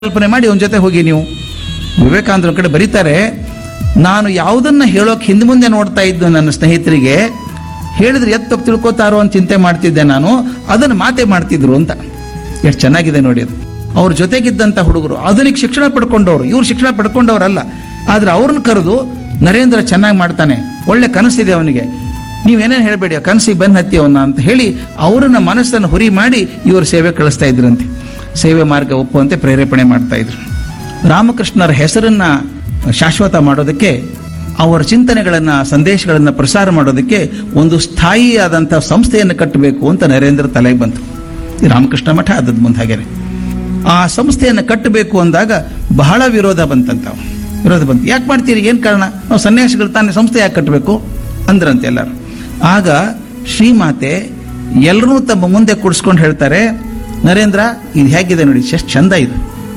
ಕಲ್ಪನೆ ಮಾಡಿ ಅವನ ಜೊತೆ ಹೋಗಿ ನೀವು ವಿವೇಕಾನಂದರ ಕಡೆ ಬರೀತಾರೆ ನಾನು ಯಾವುದನ್ನ ಹೇಳೋಕೆ ಹಿಂದೆ ಮುಂದೆ ನೋಡ್ತಾ ಇದ್ದು ನನ್ನ ಸ್ನೇಹಿತರಿಗೆ ಹೇಳಿದ್ರೆ ಎತ್ತು ತಪ್ಪು ತಿಳ್ಕೊತಾರೋ ಅಂತ ಚಿಂತೆ ಮಾಡ್ತಿದ್ದೆ ನಾನು ಅದನ್ನು ಮಾತೆ ಮಾಡ್ತಿದ್ರು ಅಂತ ಎಷ್ಟು ಚೆನ್ನಾಗಿದೆ ನೋಡಿ ಅದು ಅವ್ರ ಜೊತೆಗಿದ್ದಂಥ ಹುಡುಗರು ಆಧುನಿಕ ಶಿಕ್ಷಣ ಪಡ್ಕೊಂಡವರು ಇವ್ರು ಶಿಕ್ಷಣ ಪಡ್ಕೊಂಡವರಲ್ಲ ಆದ್ರೆ ಅವ್ರನ್ನ ಕರೆದು ನರೇಂದ್ರ ಚೆನ್ನಾಗಿ ಮಾಡ್ತಾನೆ ಒಳ್ಳೆ ಕನಸಿದೆ ಅವನಿಗೆ ನೀವೇನೇನು ಹೇಳಬೇಡಿ ಆ ಕನಸಿಗೆ ಬೆನ್ನು ಹತ್ತಿ ಅವನ್ನ ಅಂತ ಹೇಳಿ ಅವರನ್ನ ಮನಸ್ಸನ್ನು ಹುರಿ ಮಾಡಿ ಇವರು ಸೇವೆ ಕಳಿಸ್ತಾ ಇದ್ರಂತೆ ಸೇವೆ ಮಾರ್ಗ ಒಪ್ಪುವಂತೆ ಪ್ರೇರೇಪಣೆ ಮಾಡ್ತಾ ಇದ್ರು ರಾಮಕೃಷ್ಣರ ಹೆಸರನ್ನ ಶಾಶ್ವತ ಮಾಡೋದಕ್ಕೆ ಅವರ ಚಿಂತನೆಗಳನ್ನ ಸಂದೇಶಗಳನ್ನ ಪ್ರಸಾರ ಮಾಡೋದಕ್ಕೆ ಒಂದು ಸ್ಥಾಯಿಯಾದಂತಹ ಸಂಸ್ಥೆಯನ್ನು ಕಟ್ಟಬೇಕು ಅಂತ ನರೇಂದ್ರ ತಲೆಗೆ ಬಂತು ಈ ರಾಮಕೃಷ್ಣ ಮಠ ಆದದ್ ಮುಂದೆ ಹಾಗೇನೆ ಆ ಸಂಸ್ಥೆಯನ್ನು ಕಟ್ಟಬೇಕು ಅಂದಾಗ ಬಹಳ ವಿರೋಧ ಬಂತಂತ ವಿರೋಧ ಬಂತು ಯಾಕೆ ಮಾಡ್ತೀರಿ ಏನ್ ಕಾರಣ ನಾವು ಸನ್ಯಾಸಿಗಳು ತಾನೇ ಸಂಸ್ಥೆ ಯಾಕೆ ಕಟ್ಟಬೇಕು ಅಂದ್ರಂತೆ ಎಲ್ಲರೂ ಆಗ ಶ್ರೀಮಾತೆ ಎಲ್ಲರೂ ತಮ್ಮ ಮುಂದೆ ಕೂಡಿಸ್ಕೊಂಡು ಹೇಳ್ತಾರೆ ನರೇಂದ್ರ ಇದು ಹೇಗಿದೆ ನೋಡಿ ಎಷ್ಟು ಚಂದ ಇದು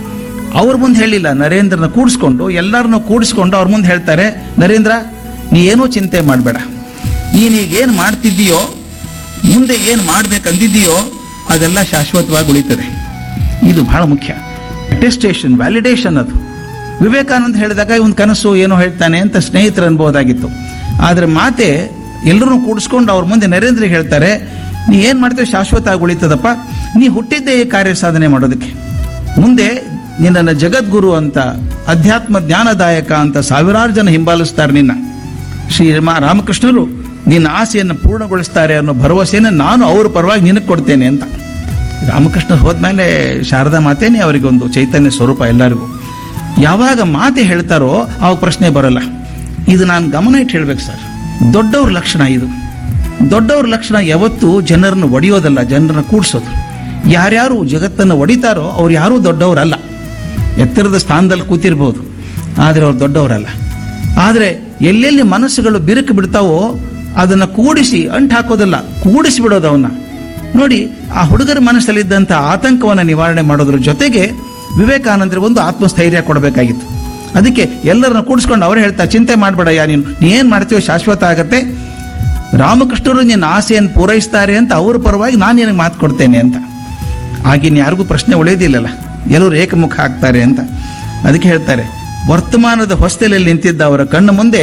ಅವ್ರ ಮುಂದೆ ಹೇಳಿಲ್ಲ ನರೇಂದ್ರನ ಕೂಡಿಸ್ಕೊಂಡು ಎಲ್ಲರನ್ನು ಕೂಡಿಸ್ಕೊಂಡು ಅವ್ರ ಮುಂದೆ ಹೇಳ್ತಾರೆ ನರೇಂದ್ರ ನೀ ಏನೂ ಚಿಂತೆ ಮಾಡಬೇಡ ನೀನೀಗ ಏನು ಮಾಡ್ತಿದ್ದೀಯೋ ಮುಂದೆ ಏನು ಮಾಡ್ಬೇಕಂದಿದ್ದೀಯೋ ಅದೆಲ್ಲ ಶಾಶ್ವತವಾಗಿ ಉಳಿತದೆ ಇದು ಬಹಳ ಮುಖ್ಯ ಅಟೆಸ್ಟೇಷನ್ ವ್ಯಾಲಿಡೇಷನ್ ಅದು ವಿವೇಕಾನಂದ ಹೇಳಿದಾಗ ಇವನ್ ಕನಸು ಏನೋ ಹೇಳ್ತಾನೆ ಅಂತ ಸ್ನೇಹಿತರು ಅನ್ಬೋದಾಗಿತ್ತು ಆದ್ರೆ ಮಾತೆ ಎಲ್ಲರನ್ನು ಕೂಡಿಸ್ಕೊಂಡು ಅವ್ರ ಮುಂದೆ ನರೇಂದ್ರ ಹೇಳ್ತಾರೆ ನೀ ಏನ್ ಮಾಡ್ತೇವೆ ಶಾಶ್ವತ ಆಗಿ ಉಳಿತದಪ್ಪ ನೀ ಹುಟ್ಟಿದ್ದೇ ಈ ಕಾರ್ಯ ಸಾಧನೆ ಮಾಡೋದಕ್ಕೆ ಮುಂದೆ ನಿನ್ನನ್ನು ಜಗದ್ಗುರು ಅಂತ ಅಧ್ಯಾತ್ಮ ಜ್ಞಾನದಾಯಕ ಅಂತ ಸಾವಿರಾರು ಜನ ಹಿಂಬಾಲಿಸ್ತಾರೆ ನಿನ್ನ ಶ್ರೀ ಮ- ರಾಮಕೃಷ್ಣರು ನಿನ್ನ ಆಸೆಯನ್ನು ಪೂರ್ಣಗೊಳಿಸ್ತಾರೆ ಅನ್ನೋ ಭರವಸೆಯನ್ನು ನಾನು ಅವ್ರ ಪರವಾಗಿ ನಿನಗೆ ಕೊಡ್ತೇನೆ ಅಂತ ರಾಮಕೃಷ್ಣ ಹೋದ್ಮೇಲೆ ಶಾರದಾ ಮಾತೇನೆ ಅವರಿಗೆ ಒಂದು ಚೈತನ್ಯ ಸ್ವರೂಪ ಎಲ್ಲರಿಗೂ ಯಾವಾಗ ಮಾತೆ ಹೇಳ್ತಾರೋ ಅವಾಗ ಪ್ರಶ್ನೆ ಬರಲ್ಲ ಇದು ನಾನು ಗಮನ ಇಟ್ಟು ಹೇಳ್ಬೇಕು ಸರ್ ದೊಡ್ಡವ್ರ ಲಕ್ಷಣ ಇದು ದೊಡ್ಡವ್ರ ಲಕ್ಷಣ ಯಾವತ್ತೂ ಜನರನ್ನು ಒಡೆಯೋದಲ್ಲ ಜನರನ್ನ ಕೂಡಿಸೋದು ಯಾರ್ಯಾರು ಜಗತ್ತನ್ನು ಒಡಿತಾರೋ ಅವ್ರು ಯಾರೂ ದೊಡ್ಡವರಲ್ಲ ಎತ್ತರದ ಸ್ಥಾನದಲ್ಲಿ ಕೂತಿರ್ಬೋದು ಆದರೆ ಅವ್ರು ದೊಡ್ಡವರಲ್ಲ ಆದರೆ ಎಲ್ಲೆಲ್ಲಿ ಮನಸ್ಸುಗಳು ಬಿರುಕು ಬಿಡ್ತಾವೋ ಅದನ್ನ ಕೂಡಿಸಿ ಅಂಟು ಹಾಕೋದಲ್ಲ ಕೂಡಿಸಿ ಬಿಡೋದು ಅವನ್ನ ನೋಡಿ ಆ ಹುಡುಗರ ಮನಸ್ಸಲ್ಲಿದ್ದಂಥ ಆತಂಕವನ್ನ ನಿವಾರಣೆ ಮಾಡೋದ್ರ ಜೊತೆಗೆ ವಿವೇಕಾನಂದರಿಗೆ ಒಂದು ಆತ್ಮಸ್ಥೈರ್ಯ ಕೊಡಬೇಕಾಗಿತ್ತು ಅದಕ್ಕೆ ಎಲ್ಲರನ್ನ ಕೂಡಿಸ್ಕೊಂಡು ಅವ್ರು ಹೇಳ್ತಾ ಚಿಂತೆ ಮಾಡಬೇಡ ಯಾ ನೀನು ನೀ ಏನ್ ಮಾಡ್ತೀವೋ ಶಾಶ್ವತ ಆಗತ್ತೆ ರಾಮಕೃಷ್ಣರು ನಿನ್ನ ಆಸೆಯನ್ನು ಪೂರೈಸ್ತಾರೆ ಅಂತ ಅವ್ರ ಪರವಾಗಿ ನಾನು ನಿನಗೆ ಮಾತು ಕೊಡ್ತೇನೆ ಅಂತ ಆಗಿನ ಯಾರಿಗೂ ಪ್ರಶ್ನೆ ಉಳಿಯೋದಿಲ್ಲಲ್ಲ ಎಲ್ಲರೂ ಏಕಮುಖ ಆಗ್ತಾರೆ ಅಂತ ಅದಕ್ಕೆ ಹೇಳ್ತಾರೆ ವರ್ತಮಾನದ ಹೊಸ್ತೆಲಲ್ಲಿ ನಿಂತಿದ್ದ ಅವರ ಕಣ್ಣು ಮುಂದೆ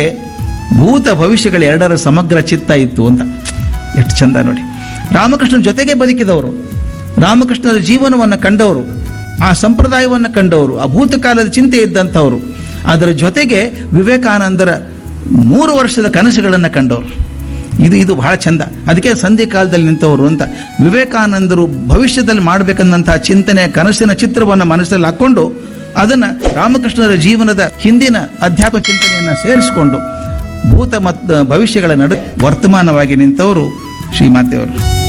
ಭೂತ ಭವಿಷ್ಯಗಳ ಎರಡರ ಸಮಗ್ರ ಚಿತ್ತ ಇತ್ತು ಅಂತ ಎಷ್ಟು ಚಂದ ನೋಡಿ ರಾಮಕೃಷ್ಣನ ಜೊತೆಗೆ ಬದುಕಿದವರು ರಾಮಕೃಷ್ಣರ ಜೀವನವನ್ನು ಕಂಡವರು ಆ ಸಂಪ್ರದಾಯವನ್ನು ಕಂಡವರು ಆ ಭೂತಕಾಲದ ಚಿಂತೆ ಇದ್ದಂಥವರು ಅದರ ಜೊತೆಗೆ ವಿವೇಕಾನಂದರ ಮೂರು ವರ್ಷದ ಕನಸುಗಳನ್ನು ಕಂಡವರು ಇದು ಇದು ಬಹಳ ಚಂದ ಅದಕ್ಕೆ ಸಂಧಿ ಕಾಲದಲ್ಲಿ ನಿಂತವರು ಅಂತ ವಿವೇಕಾನಂದರು ಭವಿಷ್ಯದಲ್ಲಿ ಮಾಡಬೇಕನ್ನಂತಹ ಚಿಂತನೆ ಕನಸಿನ ಚಿತ್ರವನ್ನು ಮನಸ್ಸಲ್ಲಿ ಹಾಕೊಂಡು ಅದನ್ನ ರಾಮಕೃಷ್ಣರ ಜೀವನದ ಹಿಂದಿನ ಅಧ್ಯಾತ್ಮ ಚಿಂತನೆಯನ್ನ ಸೇರಿಸಿಕೊಂಡು ಭೂತ ಮತ್ತು ಭವಿಷ್ಯಗಳ ನಡು ವರ್ತಮಾನವಾಗಿ ನಿಂತವರು ಶ್ರೀಮಾತೆಯವರು